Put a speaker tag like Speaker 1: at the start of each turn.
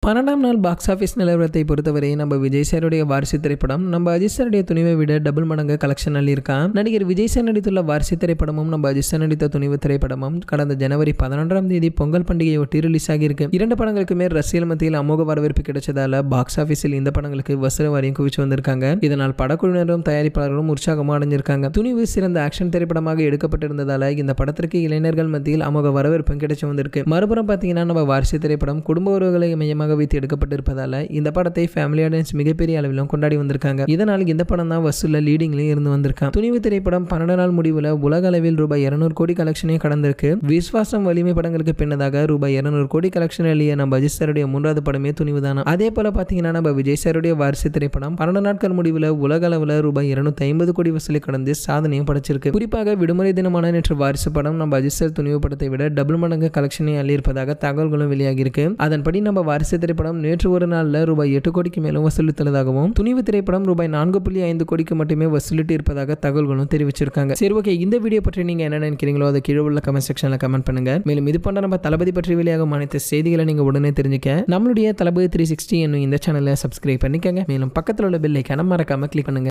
Speaker 1: பன்னெண்டாம் நாள் box office நிலவரத்தை பொறுத்தவரை நம்ம விஜய் சாருடைய வாரிசு திரைப்படம் நம்ம அஜித் சாருடைய துணிவை விட டபுள் மடங்கு கலெக்ஷன் அள்ளியிருக்கான் நடிகர் விஜய் சார் நடித்துள்ள வாரிசு திரைப்படமும் நம்ம அஜித் சார் நடித்த துணிவு திரைப்படமும் கடந்த ஜனவரி பதினொன்றாம் தேதி பொங்கல் பண்டிகையை ஒட்டி ரிலீஸ் ஆகியிருக்கு இரண்டு படங்களுக்குமே ரசிகல் மத்தியில் அமோக வரவேற்பு கிடைச்சதால பாக்ஸ் ஆஃபீஸில் இந்த படங்களுக்கு வசூல் வாரியம் குவிச்சு வந்திருக்காங்க இதனால் படக்குழுவினரும் தயாரிப்பாளர்களும் உற்சாகமாக அடைஞ்சிருக்காங்க துணிவு சிறந்த ஆக்ஷன் திரைப்படமாக எடுக்கப்பட்டிருந்ததால இந்த படத்திற்கு இளைஞர்கள் மத்தியில் அமோக வரவேற்பும் கிடைச்சு வந்திருக்கு மறுபுறம் பார்த்தீங்கன்னா நம்ம வாரிசு திரைப்படம் குடும்ப உறவுகளை மையமாக வைத்து எடுக்கப்பட்டிருப்பதால இந்த படத்தை ஃபேமிலி ஆடியன்ஸ் மிகப்பெரிய அளவிலும் கொண்டாடி வந்திருக்காங்க இதனால் இந்த படம் தான் வசூல்ல லீடிங்லயும் இருந்து வந்திருக்கான் துணிவு திரைப்படம் பன்னெண்டு நாள் முடிவில் உலக அளவில் ரூபாய் இருநூறு கோடி கலெக்ஷனே கடந்திருக்கு விஸ்வாசம் வலிமை படங்களுக்கு பின்னதாக ரூபாய் இருநூறு கோடி கலெக்ஷன் எழுதிய நம்ம அஜித் சாருடைய மூன்றாவது படமே துணிவு தானா அதே போல பார்த்தீங்கன்னா நம்ம விஜய் சாருடைய வாரிசு திரைப்படம் பன்னெண்டு நாட்கள் முடிவில் உலக அளவில் ரூபாய் இருநூத்தி ஐம்பது கோடி வசூலை கடந்து சாதனையும் படைச்சிருக்கு குறிப்பாக விடுமுறை தினமான நேற்று வாரிசு படம் நம்ம அஜித் சார் துணிவு படத்தை விட டபுள் மடங்கு கலெக்ஷனை அள்ளியிருப்பதாக தகவல்களும் வெளியாகியிருக்கு அதன்படி நம்ம வாரிசு திரைப்படம் நேற்று ஒரு நாளில் ரூபாய் எட்டு கோடிக்கு மேலும் வசூலித்துள்ளதாகவும் துணிவு திரைப்படம் ரூபாய் நான்கு புள்ளி ஐந்து கோடிக்கு மட்டுமே வசூலிட்டு இருப்பதாக தகவல்களும் தெரிவிச்சிருக்காங்க சரி ஓகே இந்த வீடியோ பற்றி நீங்க என்ன நினைக்கிறீங்களோ அதை கீழே உள்ள கமெண்ட் செக்ஷன்ல கமெண்ட் பண்ணுங்க மேலும் இது போன்ற நம்ம தளபதி பற்றி வெளியாகும் அனைத்து செய்திகளை நீங்க உடனே தெரிஞ்சுக்க நம்மளுடைய தளபதி த்ரீ சிக்ஸ்டி என்னும் இந்த சேனலை சப்ஸ்கிரைப் பண்ணிக்கங்க மேலும் பக்கத்தில் உள்ள பெல் ஐக்கான மறக்காம கிளிக் பண்ணுங்க